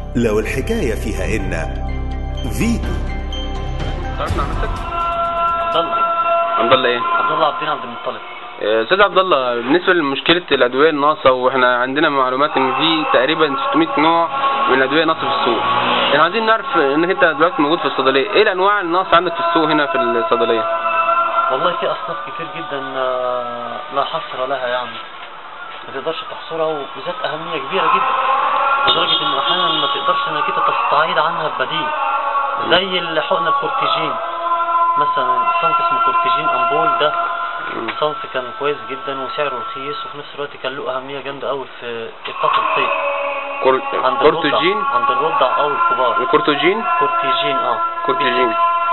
لو الحكاية فيها إن فيتو تعرفنا عن نفسك؟ عبد الله عبد الله ايه؟ عبد الله عبدين عبد المطلب آه، استاذ عبد الله بالنسبه لمشكله الادويه الناقصه واحنا عندنا معلومات ان في تقريبا 600 نوع من الادويه ناقصه في السوق احنا عايزين نعرف انك انت دلوقتي موجود في الصيدليه ايه الانواع الناقصه عندك في السوق هنا في الصيدليه والله في اصناف كتير جدا آه، لا حصر لها يعني ما تقدرش تحصرها وذات اهميه كبيره جدا لدرجه ان احيانا ما تقدرش انك انت تستعيد عنها ببديل زي الحقن الكورتيجين مثلا صنف اسمه كورتيجين امبول ده مم. صنف كان كويس جدا وسعره رخيص وفي نفس الوقت كان له اهميه جامده قوي في ايقاف القيء كور... عند كورتوجين الرضع عند الرضع او الكبار الكورتوجين كورتيجين اه كورتوجين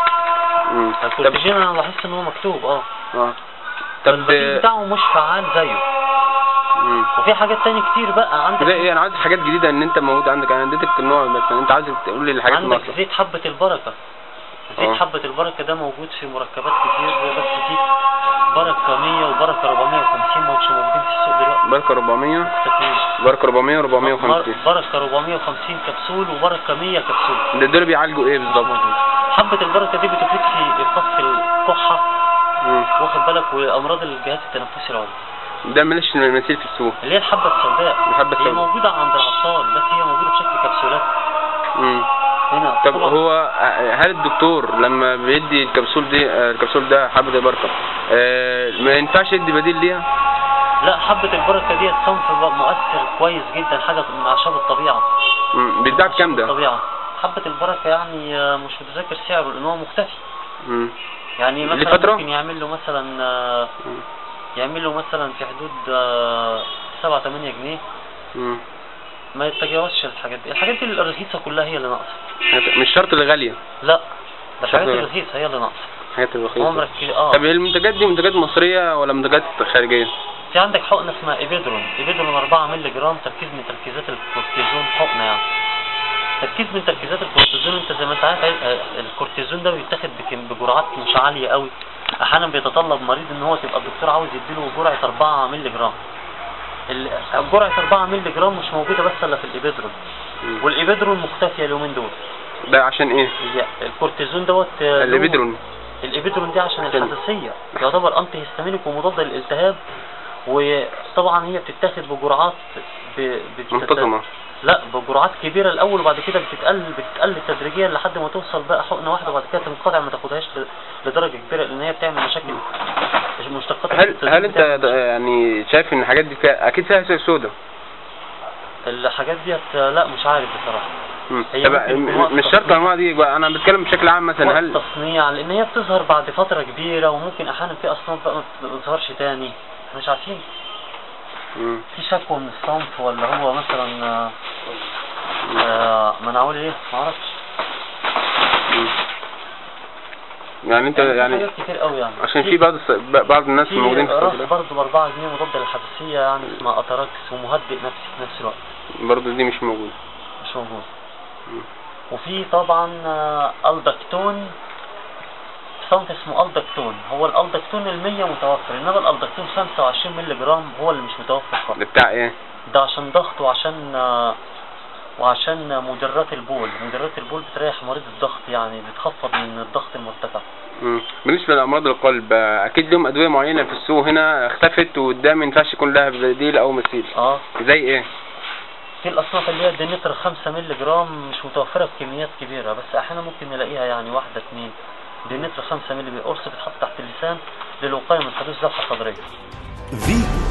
مم. طب الكورتيجين انا لاحظت ان هو مكتوب اه اه طب طب البديل بتاعه مش فعال زيه مم. وفي حاجات تانية كتير بقى عندك زي ايه انا عايز حاجات جديده ان انت موجود عندك انا اديتك النوع مثلا انت عايز تقول لي الحاجات عندك الناقصه زيت حبة البركة زيت آه. حبة البركة ده موجود في مركبات كتير بس في بركة 100 وبركة 450 ما مش موجودين في السوق دلوقتي بركه 400 مختفيين. بركه 400 450 بر- بركة 450 كبسول وبركة 100 كبسول ده دول بيعالجوا ايه بالظبط موجود حبة البركة دي بتفيد في إيقاف الكحة مم. واخد بالك وأمراض الجهاز التنفسي العلوي ده مالش مثيل في السوق اللي هي الحبة السوداء الحبة هي السوداء. موجودة عند العطار بس هي موجودة بشكل كبسولات مم. هنا طب طبعاً. هو هل الدكتور لما بيدي الكبسول دي آه، الكبسول ده حبة البركة آه، ما ينفعش يدي بديل ليها؟ لا حبة البركة دي صنف بقى مؤثر كويس جدا حاجة من أعشاب الطبيعة مم. بيتباع بكام ده؟ الطبيعة حبة البركة يعني آه، مش متذكر سعره لأن هو مختفي مم. يعني مثلا لفترة؟ ممكن يعمل له مثلا آه، مم. يعمل له مثلا في حدود آه، سبعة تمانية جنيه مم. ما يتجاوزش الحاجات دي الحاجات دي الرخيصة كلها هي اللي ناقصة مش شرط الغالية لا ده الحاجات شكله- الرخيصة هي اللي ناقصة حاجات هو الرخيصة مركز اه طب المنتجات دي منتجات مصرية ولا منتجات خارجية؟ في عندك حقنة اسمها إيبيدرون إيبيدرون 4 مللي جرام تركيز من تركيزات الكورتيزون حقنة يعني تركيز من تركيزات الكورتيزون انت زي ما انت عارف آه، الكورتيزون ده بيتاخد بكم- بجرعات مش عالية قوي احيانا بيتطلب مريض ان هو تبقى الدكتور عاوز يديله جرعة 4 مللي جرام ال- جرعة 4 مللي جرام مش موجودة بس الا في الإيبيدرون مم. والإيبيدرون مختفية اليومين دول ده عشان ايه؟ هي الكورتيزون دوت آه، له- الابيدرون الإبيدرون دي عشان عشان- الحساسية يعتبر أنتي هيستامينيك ومضاد للالتهاب وطبعا هي بتتاخد بجرعات ب... بتت- منتظمة لا بجرعات كبيرة الأول وبعد كده بتتقلل بتتقلل تدريجيا لحد ما توصل بقى حقنة واحدة وبعد كده تنقطع ما تاخدهاش ل- لدرجة كبيرة لأن هي بتعمل مشاكل مشتقات هل الكورتيزون هل انت بتعمل د- يعني شايف ان الحاجات دي فيها اكيد فيها سوء سودا الحاجات ديت لا مش عارف بصراحة مم. هي طب ممكن يكون وقت م- مش شرط تصنيع. الانواع دي بقى انا بتكلم بشكل عام مثلا وقت هل تصنيع لأن هي بتظهر بعد فترة كبيرة وممكن أحيانا في أصناف بقى ما بتظهرش تاني احنا مش عارفين مم. في شكوى من الصنف ولا هو مثلا آه، آه، ما انا اقول ايه ما اعرفش مم. يعني انت في يعني حاجات كتير قوي يعني عشان في بعض الس- ب- بعض الناس في موجودين في راس الصيدلية برضه ب 4 جنيه مضاد للحساسيه يعني اسمها اتراكس ومهدئ نفسي في نفس الوقت برضه دي مش موجودة مش موجود مم. وفي طبعا آه، الدكتون صنف اسمه الدكتون هو الالدكتون ال 100 متوفر انما الالدكتون 25 مللي جرام هو اللي مش متوفر خالص ده بتاع ايه؟ ده عشان ضغط وعشان آه، وعشان مدرات البول مدرات البول بتريح مريض الضغط يعني بتخفض من الضغط المرتفع مم. بالنسبة لأمراض القلب آه، أكيد لهم أدوية معينة في السوق هنا اختفت وده ما ينفعش يكون لها بديل أو مثيل اه زي إيه؟ في الاصناف اللي هي الدينيتر 5 مللي جرام مش متوفره بكميات كبيره بس احيانا ممكن نلاقيها يعني واحده اتنين دينيتر 5 مللي قرص بتحط تحت اللسان للوقايه من حدوث ذبحه صدريه فيتو